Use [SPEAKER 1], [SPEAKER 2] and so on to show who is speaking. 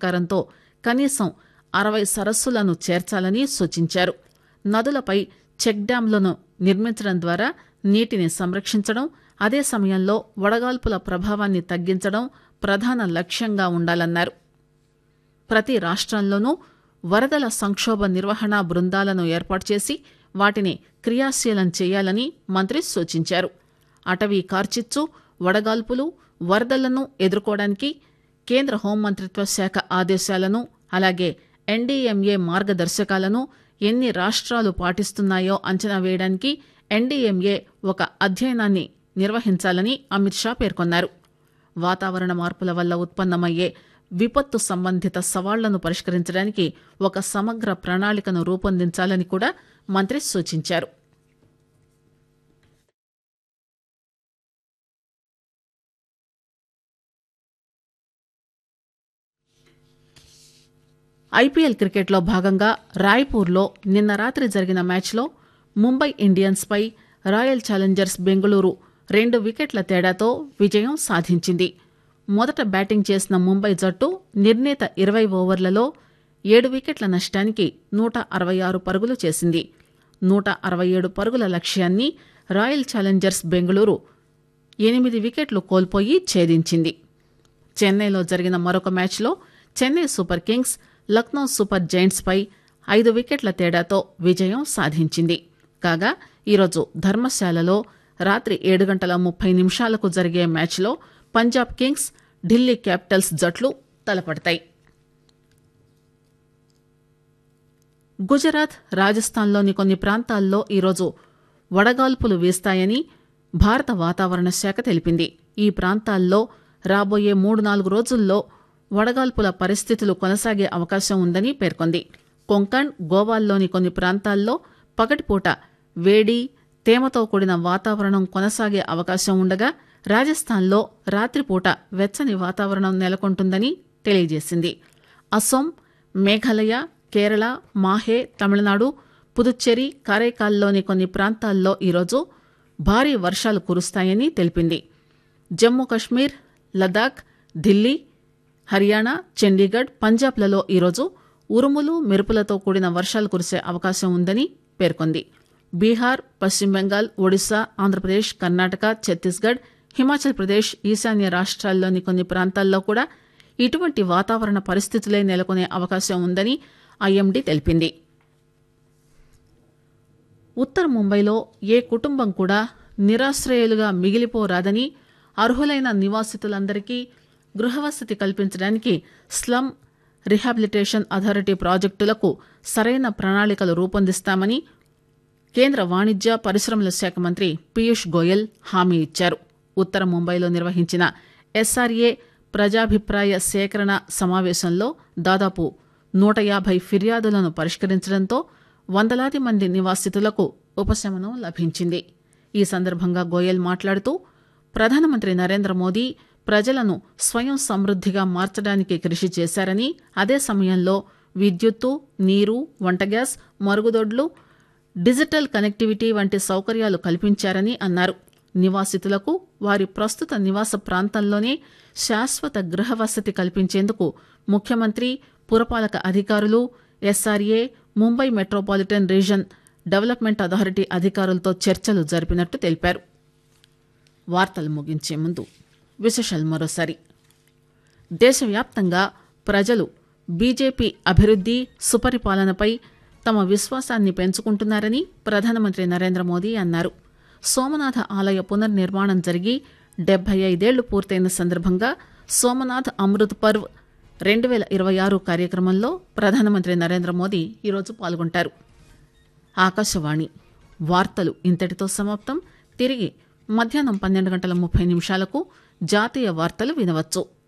[SPEAKER 1] సహకారంతో కనీసం అరవై సరస్సులను చేర్చాలని సూచించారు నదులపై చెక్ డ్యాంలను నిర్మించడం ద్వారా నీటిని సంరక్షించడం అదే సమయంలో వడగాల్పుల ప్రభావాన్ని తగ్గించడం ప్రధాన లక్ష్యంగా ఉండాలన్నారు ప్రతి రాష్ట్రంలోనూ వరదల సంక్షోభ నిర్వహణ బృందాలను ఏర్పాటు చేసి వాటిని క్రియాశీలం చేయాలని మంత్రి సూచించారు అటవీ కార్చిచ్చు వడగాల్పులు వరదలను ఎదుర్కోవడానికి కేంద్ర హోంమంత్రిత్వ శాఖ ఆదేశాలను అలాగే ఎన్డీఎంఏ మార్గదర్శకాలను ఎన్ని రాష్ట్రాలు పాటిస్తున్నాయో అంచనా వేయడానికి ఎన్డీఎంఏ ఒక అధ్యయనాన్ని నిర్వహించాలని అమిత్ షా పేర్కొన్నారు వాతావరణ మార్పుల వల్ల ఉత్పన్నమయ్యే విపత్తు సంబంధిత సవాళ్లను పరిష్కరించడానికి ఒక సమగ్ర ప్రణాళికను రూపొందించాలని కూడా మంత్రి సూచించారు ఐపీఎల్ క్రికెట్లో భాగంగా రాయ్పూర్లో నిన్న రాత్రి జరిగిన మ్యాచ్లో ముంబై ఇండియన్స్ పై రాయల్ ఛాలెంజర్స్ బెంగళూరు రెండు వికెట్ల తేడాతో విజయం సాధించింది మొదట బ్యాటింగ్ చేసిన ముంబై జట్టు నిర్ణీత ఇరవై ఓవర్లలో ఏడు వికెట్ల నష్టానికి నూట అరవై ఆరు పరుగులు చేసింది నూట అరవై ఏడు పరుగుల లక్ష్యాన్ని రాయల్ ఛాలెంజర్స్ బెంగళూరు ఎనిమిది వికెట్లు కోల్పోయి ఛేదించింది చెన్నైలో జరిగిన మరొక మ్యాచ్లో Chennai Super Kings Lucknow Super Giants పై ఐదు వికెట్ల తేడాతో విజయం సాధించింది కాగా ఈరోజు ధర్మశాలలో రాత్రి ఏడు గంటల ముప్పై నిమిషాలకు జరిగే మ్యాచ్లో పంజాబ్ కింగ్స్ ఢిల్లీ క్యాపిటల్స్ జట్లు తలపడతాయి గుజరాత్ రాజస్థాన్లోని కొన్ని ప్రాంతాల్లో ఈరోజు వడగాల్పులు వీస్తాయని భారత వాతావరణ శాఖ తెలిపింది ఈ ప్రాంతాల్లో రాబోయే మూడు నాలుగు రోజుల్లో వడగాల్పుల పరిస్థితులు కొనసాగే అవకాశం ఉందని పేర్కొంది కొంకణ్ గోవాల్లోని కొన్ని ప్రాంతాల్లో పగటిపూట వేడి తేమతో కూడిన వాతావరణం కొనసాగే అవకాశం ఉండగా రాజస్థాన్లో రాత్రిపూట వెచ్చని వాతావరణం నెలకొంటుందని తెలియజేసింది అసోం మేఘాలయ కేరళ మాహే తమిళనాడు పుదుచ్చేరి కారైకాల్లోని కొన్ని ప్రాంతాల్లో ఈరోజు భారీ వర్షాలు కురుస్తాయని తెలిపింది జమ్మూ కశ్మీర్ లదాఖ్ ఢిల్లీ హర్యానా చండీగఢ్ పంజాబ్లలో ఈరోజు ఉరుములు మెరుపులతో కూడిన వర్షాలు కురిసే అవకాశం ఉందని పేర్కొంది బీహార్ పశ్చిమ బెంగాల్ ఒడిశా ఆంధ్రప్రదేశ్ కర్ణాటక ఛత్తీస్గఢ్ హిమాచల్ ప్రదేశ్ ఈశాన్య రాష్ట్రాల్లోని కొన్ని ప్రాంతాల్లో కూడా ఇటువంటి వాతావరణ పరిస్థితులే నెలకొనే అవకాశం ఉందని ఐఎండీ తెలిపింది ఉత్తర ముంబైలో ఏ కుటుంబం కూడా నిరాశ్రయులుగా మిగిలిపోరాదని అర్హులైన నివాసితులందరికీ గృహవసతి కల్పించడానికి స్లమ్ రిహాబిలిటేషన్ అథారిటీ ప్రాజెక్టులకు సరైన ప్రణాళికలు రూపొందిస్తామని కేంద్ర వాణిజ్య పరిశ్రమల శాఖ మంత్రి పీయూష్ గోయల్ హామీ ఇచ్చారు ఉత్తర ముంబైలో నిర్వహించిన ఎస్ఆర్ఏ ప్రజాభిప్రాయ సేకరణ సమావేశంలో దాదాపు నూట యాభై ఫిర్యాదులను పరిష్కరించడంతో వందలాది మంది నివాసితులకు ఉపశమనం లభించింది ఈ సందర్భంగా గోయల్ మాట్లాడుతూ ప్రధానమంత్రి నరేంద్ర మోదీ ప్రజలను స్వయం సమృద్దిగా మార్చడానికి కృషి చేశారని అదే సమయంలో విద్యుత్తు నీరు వంట గ్యాస్ మరుగుదొడ్లు డిజిటల్ కనెక్టివిటీ వంటి సౌకర్యాలు కల్పించారని అన్నారు నివాసితులకు వారి ప్రస్తుత నివాస ప్రాంతంలోనే శాశ్వత గృహవసతి కల్పించేందుకు ముఖ్యమంత్రి పురపాలక అధికారులు SRA Mumbai Metropolitan Region Development Authority అధికారులతో చర్చలు జరిపినట్టు తెలిపారు వార్తలు ముగించే ముందు విశేషాలు మరోసారి దేశవ్యాప్తంగా ప్రజలు బీజేపీ అభివృద్ది సుపరిపాలనపై తమ విశ్వాసాన్ని పెంచుకుంటున్నారని ప్రధానమంత్రి నరేంద్ర మోదీ అన్నారు సోమనాథ ఆలయ పునర్నిర్మాణం జరిగి డెబ్బై ఐదేళ్లు పూర్తయిన సందర్భంగా సోమనాథ్ అమృత్ పర్వ్ రెండు వేల ఇరవై ఆరు కార్యక్రమంలో ప్రధానమంత్రి నరేంద్ర మోదీ ఈరోజు పాల్గొంటారు ఆకాశవాణి వార్తలు ఇంతటితో సమాప్తం తిరిగి మధ్యాహ్నం పన్నెండు గంటల ముప్పై నిమిషాలకు జాతీయ వార్తలు వినవచ్చు